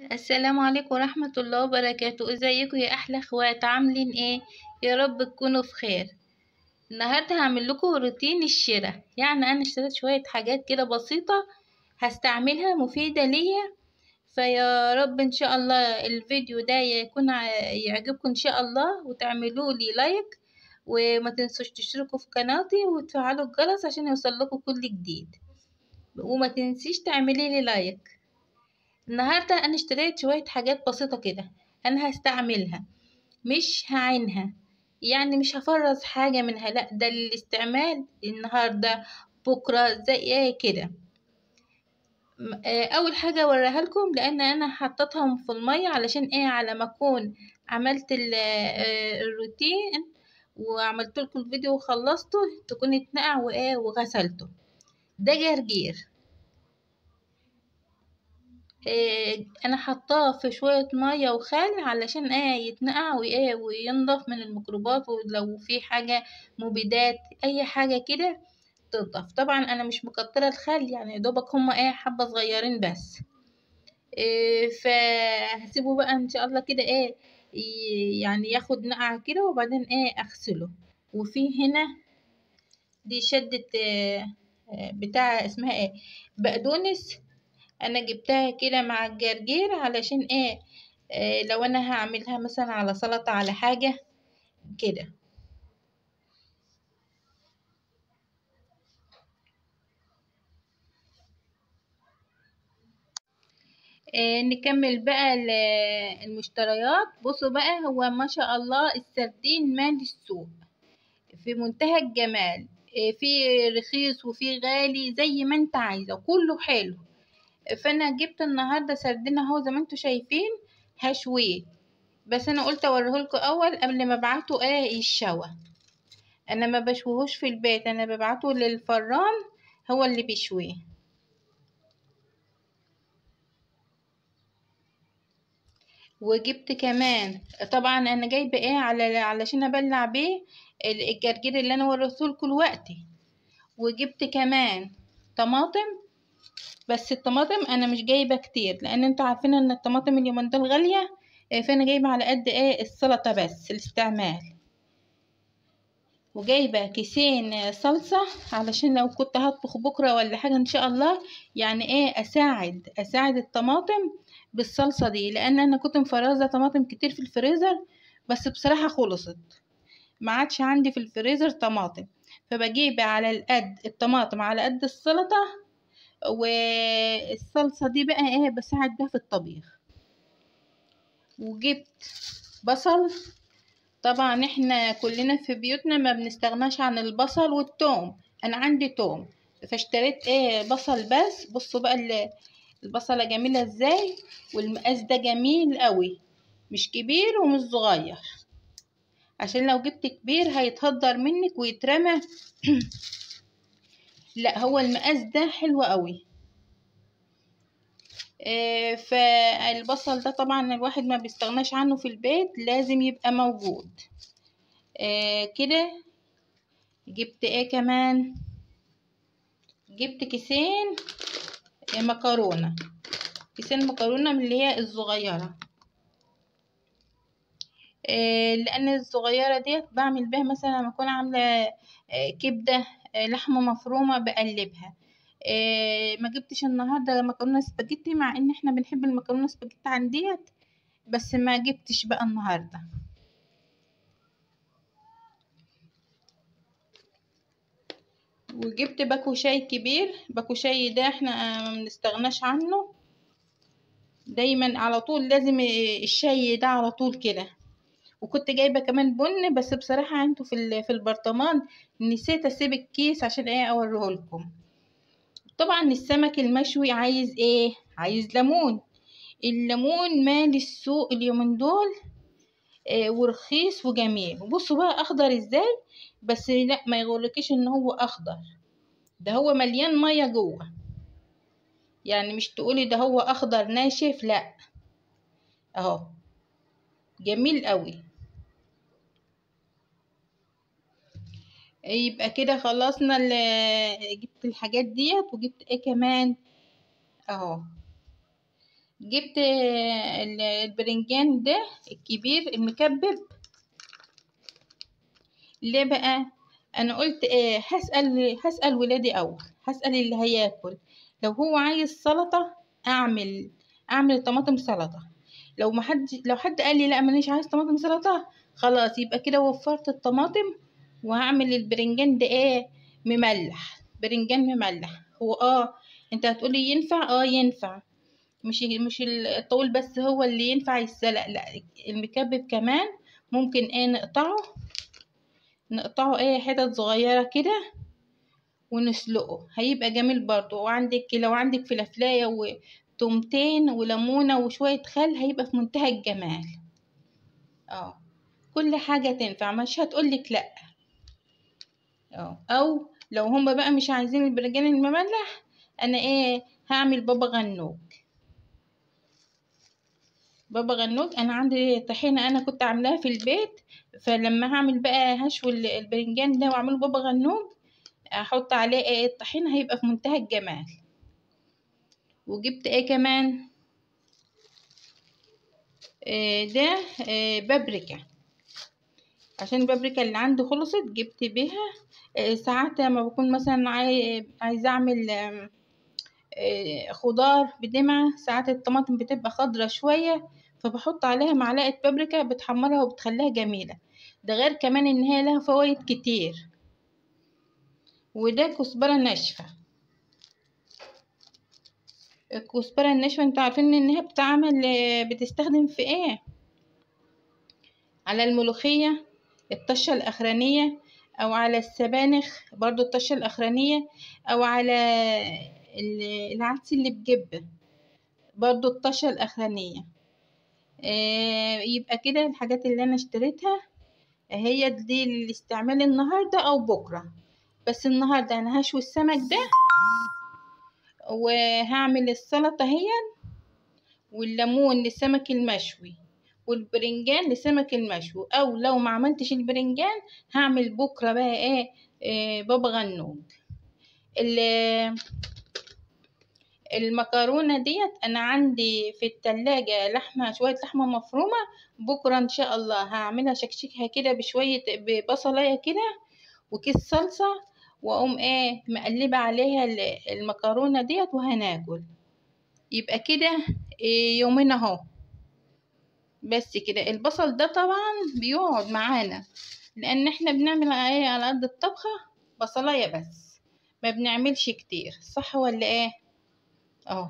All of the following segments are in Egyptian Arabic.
السلام عليكم ورحمة الله وبركاته ازيكم يا احلى اخوات عاملين ايه يا رب تكونوا في خير النهارده هعمل لكم روتين الشراء يعني انا اشتريت شوية حاجات كده بسيطة هستعملها مفيدة ليا فيا رب ان شاء الله الفيديو ده يكون ع- يعجبكم ان شاء الله وتعملوا لي لايك وما تنسوش تشتركوا في قناتي وتفعلوا الجرس عشان يوصلكوا كل جديد وما تنسيش تعملي لي لايك النهاردة أنا اشتريت شوية حاجات بسيطة كده أنا هستعملها مش هعينها يعني مش هفرز حاجة منها لأ ده للاستعمال النهاردة بكرة زي ايه كده م- آه، أول حاجة أوريها لكم لأن أنا حطيتهم في المية علشان ايه على ما أكون عملت ال- آه، الروتين وعملت لكم الفيديو وخلصته تكون اتنقع وايه وغسلته ده جرجير إيه انا حطاه في شوية مية وخل علشان ايه يتنقع وايه وينضف من الميكروبات ولو في حاجة مبيدات اي حاجة كده تنضف طبعا انا مش مكترة الخل يعني يا دوبك هما ايه حبة صغيرين بس إيه فهسيبه بقى ان شاء الله كده ايه ي- يعني ياخد نقعة كده وبعدين ايه اغسله وفي هنا دي شدة إيه إيه بتاع اسمها ايه بقدونس انا جبتها كده مع الجرجير علشان ايه, إيه لو انا هعملها مثلا على سلطة على حاجة كده إيه نكمل بقى ال- المشتريات بصوا بقى هو ما شاء الله السردين مال السوق في منتهى الجمال إيه في رخيص وفي غالي زي ما انت عايزة كله حلو فانا جبت النهارده سردين اهو زي ما انتوا شايفين هشويه بس انا قلت اوريهولكوا اول قبل ما ابعته ايه يشوى انا ما بشويهوش في البيت انا ببعته للفران هو اللي بيشويه وجبت كمان طبعا انا جايبه ايه على علشان ابلع بيه ال- الجرجير اللي انا وريتهولكوا دلوقتي وجبت كمان طماطم بس الطماطم انا مش جايبه كتير لان انتوا عارفين ان الطماطم اليومين دول غاليه إيه، فانا جايبه على قد ايه السلطه بس الاستعمال وجايبه كيسين صلصه علشان لو كنت هطبخ بكره ولا حاجه ان شاء الله يعني ايه اساعد اساعد الطماطم بالصلصه دي لان انا كنت مفرزه طماطم كتير في الفريزر بس بصراحه خلصت ما عادش عندي في الفريزر طماطم فبجيب على القد الطماطم على قد السلطه والصلصه دي بقى ايه بساعد بيها في الطبيخ وجبت بصل طبعا احنا كلنا في بيوتنا ما بنستغناش عن البصل والثوم انا عندي توم فاشتريت ايه بصل بس بصوا بقى ال- البصلة جميلة ازاي والمقاس ده جميل قوي مش كبير ومش صغير عشان لو جبت كبير هيتهدر منك ويترمى لا هو المقاس ده حلو قوي آه، فالبصل ده طبعا الواحد ما بيستغناش عنه في البيت لازم يبقى موجود آه، كده جبت ايه كمان جبت كيسين مكرونة كيسين مكرونة من اللي هي الصغيرة آه، لأن الصغيرة ديت بعمل بيها مثلا لما أكون عاملة آه، كبدة آه، لحمة مفرومة بقلبها آه، ما جبتش النهاردة مكرونة سباجيتي مع إن احنا بنحب المكرونة سباجيتي عنديت بس ما جبتش بقى النهاردة وجبت باكو شاي كبير باكو شاي ده احنا ما بنستغناش عنه دايما على طول لازم الشاي ده على طول كده وكنت جايبه كمان بن بس بصراحه انتوا في ال- في البرطمان نسيت اسيب الكيس عشان ايه اوريهولكم طبعا السمك المشوي عايز ايه عايز ليمون الليمون مال السوق اليومين دول آه ورخيص وجميل وبصوا بقى اخضر ازاي بس لا ما يغركيش ان هو اخضر ده هو مليان ميه جوه يعني مش تقولي ده هو اخضر ناشف لا اهو جميل قوي يبقى كده خلصنا ال- جبت الحاجات ديت وجبت ايه كمان اهو جبت ال- البرنجان ده الكبير المكبب ليه بقى انا قلت ايه هسأل هسأل ولادي اول هسأل اللي هياكل لو هو عايز سلطة اعمل اعمل طماطم سلطة لو ما حد لو حد قال لي لا مانيش عايز طماطم سلطة خلاص يبقى كده وفرت الطماطم وهعمل البرنجان ده ايه مملح برنجان مملح هو اه انت هتقولي ينفع اه ينفع مش مش الطول بس هو اللي ينفع يتسلق لا المكبب كمان ممكن ايه نقطعه نقطعه ايه حتت صغيرة كده ونسلقه هيبقى جميل برضو وعندك لو عندك فلافلاية وتومتين وليمونة وشوية خل هيبقى في منتهى الجمال اه كل حاجة تنفع مش هتقولك لأ اه او لو هما بقى مش عايزين البرنجان المملح انا ايه هعمل بابا غنوج بابا غنوج انا عندي طحينه انا كنت عاملاها في البيت فلما هعمل بقى هشوي ال- البرنجان ده واعمله بابا غنوج احط عليه ايه الطحينه هيبقى في منتهى الجمال وجبت ايه كمان إيه ده إيه بابريكا عشان البابريكا اللي عندي خلصت جبت بيها إيه ساعات لما بكون مثلا عاي- عايزه اعمل آم، إيه خضار بدمعة ساعات الطماطم بتبقى خضرة شوية فبحط عليها معلقة بابريكا بتحمرها وبتخليها جميلة ده غير كمان ان هي لها فوائد كتير وده كزبرة ناشفة الكزبرة الناشفة انتوا عارفين ان هي بتعمل آه، بتستخدم في ايه على الملوخية الطشة الأخرانية أو على السبانخ برضو الطشة الأخرانية أو على ال- العدس اللي بجبة برضو الطشة الأخرانية آه، يبقى كده الحاجات اللي أنا اشتريتها هي دي الاستعمال النهاردة أو بكرة بس النهاردة أنا هشوي السمك ده وهعمل السلطة هي والليمون للسمك المشوي والبرنجان للسمك المشوي او لو ما عملتش البرنجان هعمل بكره بقى ايه, إيه بابا غنوج ال- المكرونه ديت انا عندي في التلاجة لحمه شويه لحمه مفرومه بكره ان شاء الله هعملها شكشكها كده بشويه ببصلايه كده وكيس صلصه واقوم ايه مقلبه عليها ال- المكرونه ديت وهناكل يبقى كده إيه يومين اهو بس كده البصل ده طبعا بيقعد معانا لان احنا بنعمل ايه على قد الطبخة بصلاية بس ما بنعملش كتير صح ولا ايه اه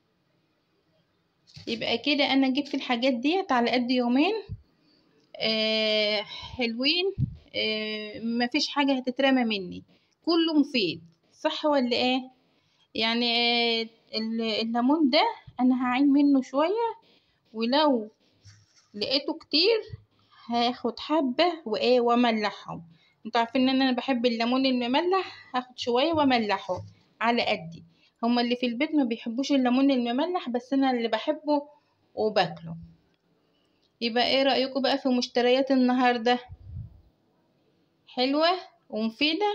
يبقى كده انا جبت الحاجات ديت على قد يومين آه حلوين آه مفيش حاجة هتترمى مني كله مفيد صح ولا ايه يعني آه ال- الليمون ده انا هعين منه شوية ولو لقيته كتير هاخد حبة وايه واملحهم انتوا عارفين ان انا بحب الليمون المملح هاخد شوية واملحه على قدي هما اللي في البيت ما بيحبوش الليمون المملح بس انا اللي بحبه وباكله يبقى ايه رأيكم بقى في مشتريات النهاردة حلوة ومفيدة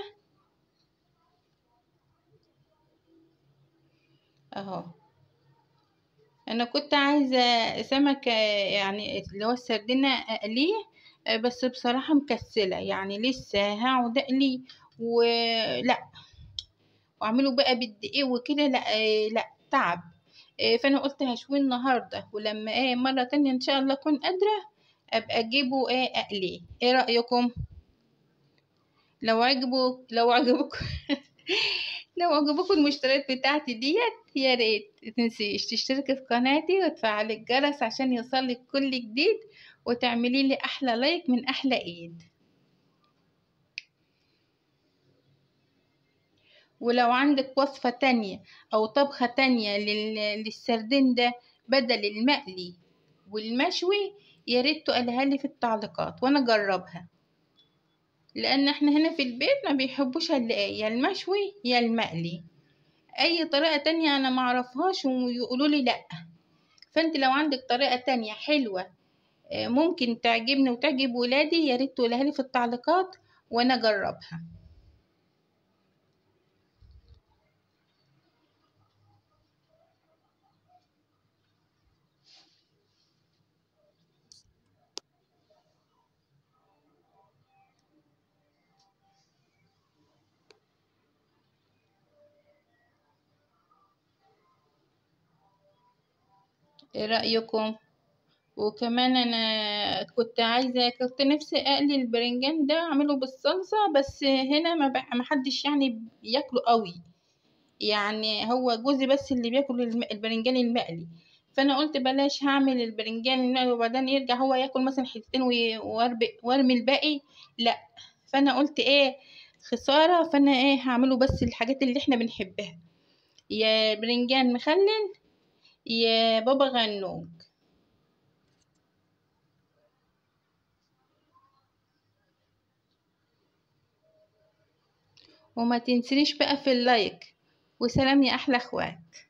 اهو انا كنت عايزة سمك آه، يعني اللي هو السردينة اقليه آه، بس بصراحة مكسلة يعني لسه هقعد اقلي ولا واعمله بقى بالدقيق وكده لا آه، لا تعب آه، فانا قلت هشويه النهارده ولما ايه مرة تانية ان شاء الله اكون قادرة ابقى اجيبه ايه اقليه ايه رأيكم لو عجبوا لو عجبكم لو عجبكم المشتريات بتاعتي ديت يا ريت متنسيش تشتركي في قناتي وتفعلي الجرس عشان يوصلك كل جديد وتعملي لي احلى لايك من احلى ايد ولو عندك وصفة تانية او طبخة تانية لل- للسردين ده بدل المقلي والمشوي يا ريت تقولها لي في التعليقات وانا اجربها لان احنا هنا في البيت ما بيحبوش الا ايه يا المشوي يا المقلي اي طريقة تانية انا معرفهاش ويقولوا لي لا فانت لو عندك طريقة تانية حلوة آه، ممكن تعجبني وتعجب ولادي يا ريت تقولها لي في التعليقات وانا اجربها ايه رأيكم وكمان انا كنت عايزة كنت نفسي اقلي البرنجان ده اعمله بالصلصة بس هنا ما بق- ما حدش يعني بياكله قوي يعني هو جوزي بس اللي بياكل الم- البرنجان المقلي فانا قلت بلاش هعمل البرنجان المقلي وبعدين يرجع هو ياكل مثلا حتتين وي- وأرب- وارمي الباقي لا فانا قلت ايه خسارة فانا ايه هعمله بس الحاجات اللي احنا بنحبها يا برنجان مخلل يا بابا غنوج وما تنسينيش بقى في اللايك وسلام يا احلى اخوات